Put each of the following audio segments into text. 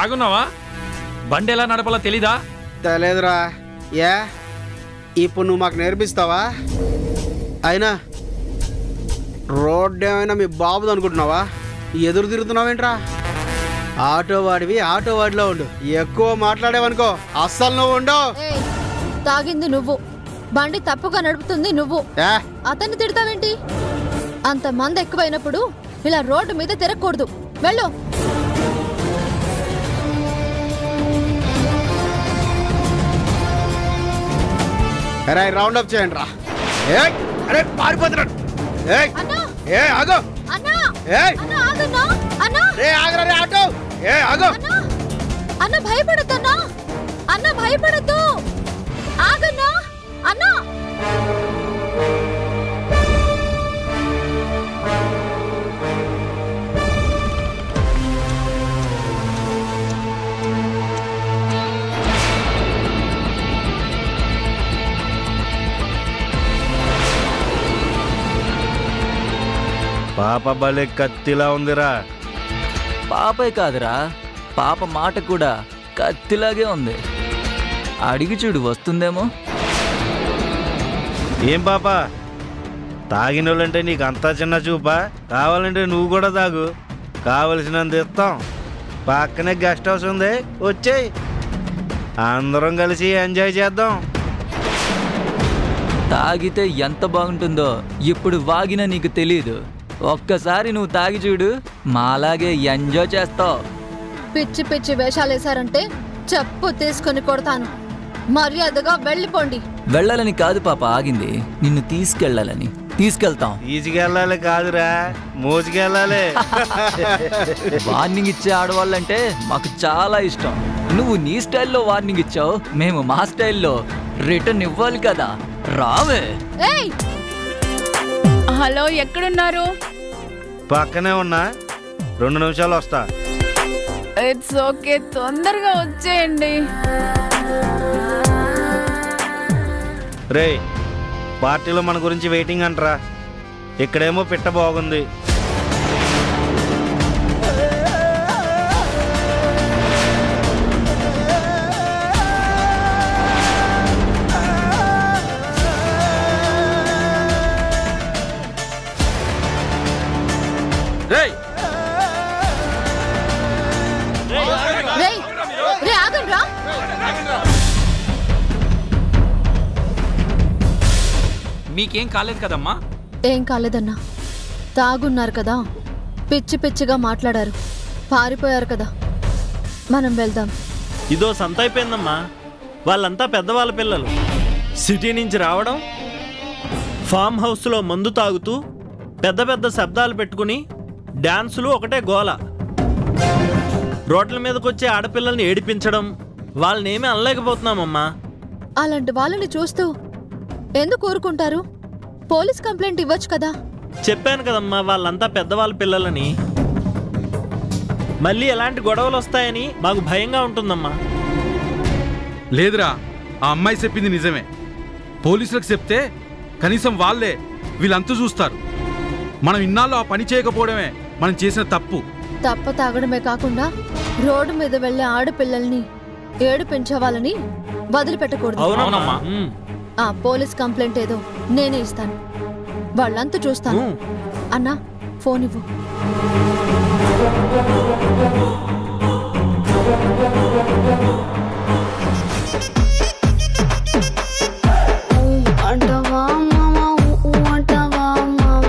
తాగున్నావా బండి ఎలా నడపాలో తెలీదా తెలియదురా ఏ ఇప్పుడు నువ్వు మాకు నేర్పిస్తావా అయినా రోడ్డు ఏమైనా మీ బాబుది అనుకుంటున్నావా ఎదురు తిరుగుతున్నావేంట్రా ఆటో వాడివి ఆటో వాడిలో ఉండు ఎక్కువ మాట్లాడేవనుకో అస్సలు నువ్వు ఉండవు ఏయ్, తాగింది నువ్వు బండి తప్పుగా నడుపుతుంది నువ్వు ఏ అతన్ని తిడతావేంటి అంత మంది ఎక్కువైనప్పుడు ఇలా రోడ్డు మీద తిరగకూడదు వెళ్ళు అరే రౌండ్ అప్ చేయండి రా ఏయ్, అరే పారిపోతున్నాడు ఏయ్, అన్నా ఏ ఆగో అన్నా ఏయ్ అన్నా ఆగన్నా అన్నా రే ఆగరా రే ఆటో ఏ ఆగో అన్నా అన్న భయపడద్దన్నా అన్న భయపడద్దు ఆగన్నా అన్నా పాప భలే కత్తిలా ఉందిరా పాపే కాదురా పాప మాట కూడా కత్తిలాగే ఉంది అడిగి చూడు వస్తుందేమో ఏం పాప తాగినోళ్ళంటే నీకు అంతా చిన్న చూపా కావాలంటే నువ్వు కూడా తాగు కావలసినంత ఇస్తాం పక్కనే గెస్ట్ హౌస్ ఉంది వచ్చేయ్ అందరం కలిసి ఎంజాయ్ చేద్దాం తాగితే ఎంత బాగుంటుందో ఇప్పుడు వాగినా నీకు తెలియదు ఒక్కసారి నువ్వు తాగి చూడు మాలాగే ఎంజాయ్ చేస్తావు పిచ్చి పిచ్చి వేషాలేశారంటే చెప్పు తీసుకొని కొడతాను మర్యాదగా వెళ్ళిపోండి వెళ్ళాలని కాదు పాప ఆగింది నిన్ను తీసుకెళ్ళాలని తీసుకెళ్తాం తీసుకెళ్ళాలి కాదురా మోసుకెళ్ళాలి వార్నింగ్ ఇచ్చే ఆడవాళ్ళంటే మాకు చాలా ఇష్టం నువ్వు నీ స్టైల్లో వార్నింగ్ ఇచ్చావు మేము మా స్టైల్లో రిటర్న్ ఇవ్వాలి కదా రావే ఏయ్ హలో ఎక్కడున్నారు పక్కనే ఉన్నా రెండు నిమిషాలు వస్తా ఇట్స్ ఓకే తొందరగా వచ్చేయండి రేయ్ పార్టీలో మన గురించి వెయిటింగ్ అంటరా ఇక్కడేమో పిట్ట బాగుంది రేయ్ రేయ్ రే ఆగండ్రా మీకేం కాలేదు కదమ్మా ఏం కాలేదన్నా తాగున్నారు కదా పిచ్చి పిచ్చిగా మాట్లాడారు పారిపోయారు కదా మనం వెళ్దాం ఇదో సంత అయిపోయిందమ్మా వాళ్ళంతా పెద్దవాళ్ళ పిల్లలు సిటీ నుంచి రావడం ఫామ్ హౌస్లో మందు తాగుతూ పెద్ద పెద్ద శబ్దాలు పెట్టుకుని డ్యాన్సులు ఒకటే గోల రోడ్ల మీదకి వచ్చే ఆడపిల్లల్ని ఏడిపించడం వాళ్ళని ఏమీ అనలేకపోతున్నామమ్మా అలాంటి వాళ్ళని చూస్తూ ఎందుకు ఊరుకుంటారు పోలీస్ కంప్లైంట్ ఇవ్వచ్చు కదా చెప్పాను కదమ్మా వాళ్ళంతా పెద్దవాళ్ళ పిల్లలని మళ్ళీ ఎలాంటి గొడవలు వస్తాయని మాకు భయంగా ఉంటుందమ్మా లేదురా ఆ అమ్మాయి చెప్పింది నిజమే పోలీసులకు చెప్తే కనీసం వాళ్ళే వీళ్ళంతా చూస్తారు మనం ఇన్నాళ్ళు ఆ పని చేయకపోవడమే మనం చేసిన తప్పు తప్ప తాగడమే కాకుండా రోడ్డు మీద వెళ్లే ఆడపిల్లల్ని ఏడిపించే వాళ్ళని వదిలిపెట్టకూడదు అవునమ్మా ఉమ్. ఆ పోలీస్ కంప్లైంట్ ఏదో నేనే ఇస్తాను వాళ్ళంతా చూస్తాను ఉమ్. అన్నా ఫోన్ ఇవ్వు అంటవా మామ ఊ అంటవా మామ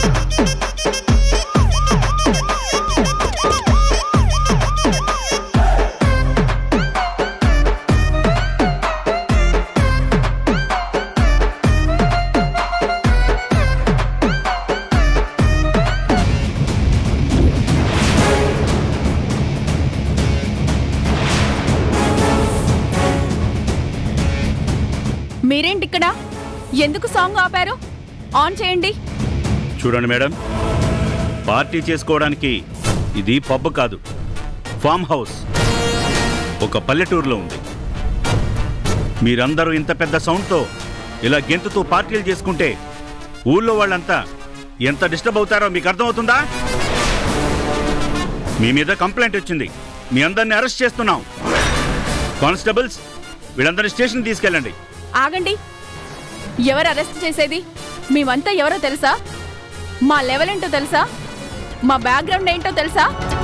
మీరేంటి ఇక్కడ ఎందుకు సాంగ్ ఆపారు ఆన్ చేయండి చూడండి మేడం పార్టీ చేసుకోవడానికి ఇది పబ్ కాదు ఫామ్ హౌస్ ఒక పల్లెటూరులో ఉంది మీరందరూ ఇంత పెద్ద సౌండ్తో ఇలా గెంతుతూ పార్టీలు చేసుకుంటే ఊళ్ళో వాళ్ళంతా ఎంత డిస్టర్బ్ అవుతారో మీకు అర్థమవుతుందా మీ మీద కంప్లైంట్ వచ్చింది మీ అందరిని అరెస్ట్ చేస్తున్నాం కానిస్టేబుల్స్ వీళ్ళందరినీ స్టేషన్ తీసుకెళ్ళండి ఆగండి ఎవరు అరెస్ట్ చేసేది మేమంతా ఎవరో తెలుసా మా లెవెల్ ఏంటో తెలుసా మా బ్యాక్గ్రౌండ్ ఏంటో తెలుసా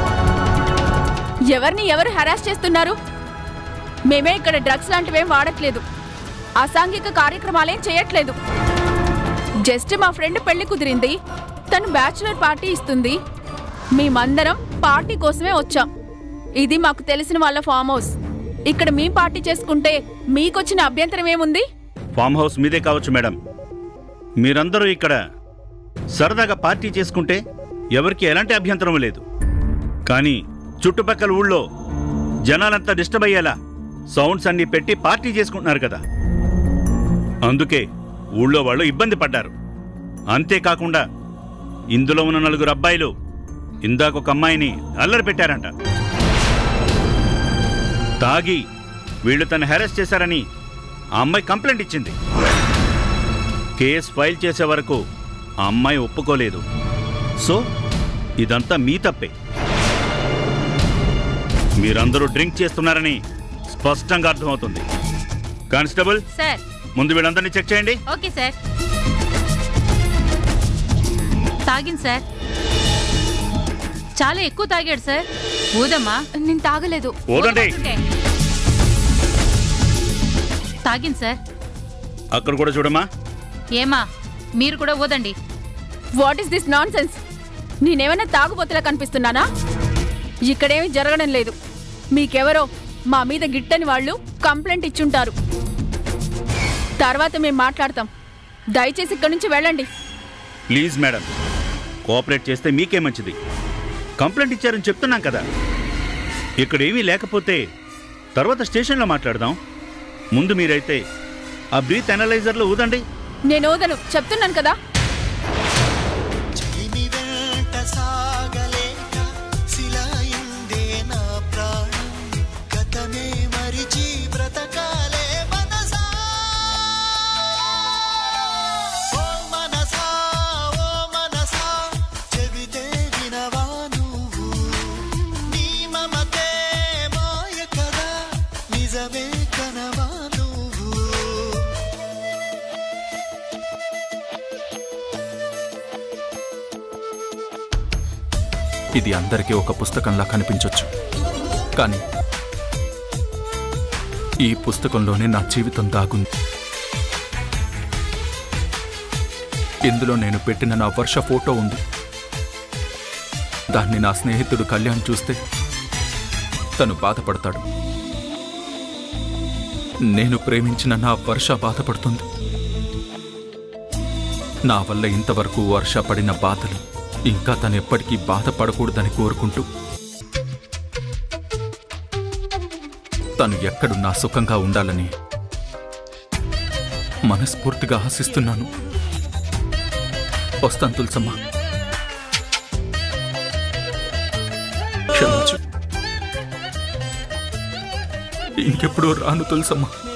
ఎవరిని ఎవరు హెరాస్ చేస్తున్నారు మేమే ఇక్కడ డ్రగ్స్ లాంటివేం వాడట్లేదు అసాంఘిక కార్యక్రమాలేం చేయట్లేదు జస్ట్ మా ఫ్రెండ్ పెళ్లి కుదిరింది తను బ్యాచులర్ పార్టీ ఇస్తుంది మేమందరం పార్టీ కోసమే వచ్చాం ఇది మాకు తెలిసిన వాళ్ళ ఫామ్ హౌస్ ఇక్కడ మీ పార్టీ చేసుకుంటే మీకొచ్చిన అభ్యంతరం ఏముంది ఫామ్ హౌస్ మీదే కావచ్చు మేడం మీరందరూ ఇక్కడ సరదాగా పార్టీ చేసుకుంటే ఎవరికి ఎలాంటి అభ్యంతరం లేదు కానీ చుట్టుపక్కల ఊళ్ళో జనాలంతా డిస్టర్బ్ అయ్యేలా సౌండ్స్ అన్ని పెట్టి పార్టీ చేసుకుంటున్నారు కదా అందుకే ఊళ్ళో వాళ్ళు ఇబ్బంది పడ్డారు అంతేకాకుండా ఇందులో ఉన్న నలుగురు అబ్బాయిలు ఇందాక ఒక అమ్మాయిని అల్లరి పెట్టారంట తాగి వీళ్ళు తను హెరాస్ చేశారని ఆ అమ్మాయి కంప్లైంట్ ఇచ్చింది కేస్ ఫైల్ చేసే వరకు ఆ అమ్మాయి ఒప్పుకోలేదు సో ఇదంతా మీ తప్పే మీరందరూ డ్రింక్ చేస్తున్నారని స్పష్టంగా అర్థమవుతుంది కానిస్టేబుల్ సార్ ముందు వీళ్ళందరినీ చెక్ చేయండి ఓకే సార్ తాగింది సార్ చాలా ఎక్కువ తాగాడు సార్ ఊదమ్మా నేను తాగలేదు ఓదండి తాగింది సార్ అక్కడ కూడా చూడమ్మా ఏమా మీరు కూడా ఊదండి what is this nonsense నేనేమైనా తాగుబోతులా కనిపిస్తున్నానా ఇక్కడేమీ జరగడం లేదు మీకెవరో మా మీద గిట్టని వాళ్ళు కంప్లైంట్ ఇచ్చుంటారు తర్వాత మేము మాట్లాడతాం దయచేసి ఇక్కడి నుంచి వెళ్ళండి ప్లీజ్ మేడం కోఆపరేట్ చేస్తే మీకే మంచిది కంప్లైంట్ ఇచ్చారని చెప్తున్నాం కదా ఇక్కడ ఏమీ లేకపోతే తర్వాత స్టేషన్లో మాట్లాడదాం ముందు మీరైతే ఆ బ్రీత్ అనలైజర్లో ఊదండి నేను ఓదను చెప్తున్నాను కదా సాగలేక శిలాయిందే నా ప్రాణం గతమే మరిచి బ్రతకాలే మనసా ఓ మనసా ఓ మనసా చెబితే వినవా నువ్వు నీ మమతే మాయ కదా నిజమే కనవా నువ్వు ఇది అందరికీ ఒక పుస్తకంలా కనిపించొచ్చు కానీ ఈ పుస్తకంలోనే నా జీవితం దాగుంది ఇందులో నేను పెట్టిన నా వర్ష ఫోటో ఉంది దాన్ని నా స్నేహితుడు కళ్యాణ్ చూస్తే తను బాధపడతాడు నేను ప్రేమించిన నా వర్ష బాధపడుతుంది నా వల్ల ఇంతవరకు వర్ష పడిన బాధలు ఇంకా తను ఎప్పటికీ బాధపడకూడదని కోరుకుంటూ తను ఎక్కడున్నా సుఖంగా ఉండాలని మనస్ఫూర్తిగా ఆశిస్తున్నాను వస్తాను తులసమ్మ క్షమించు ఇంకెప్పుడు రాను తులసమ్మ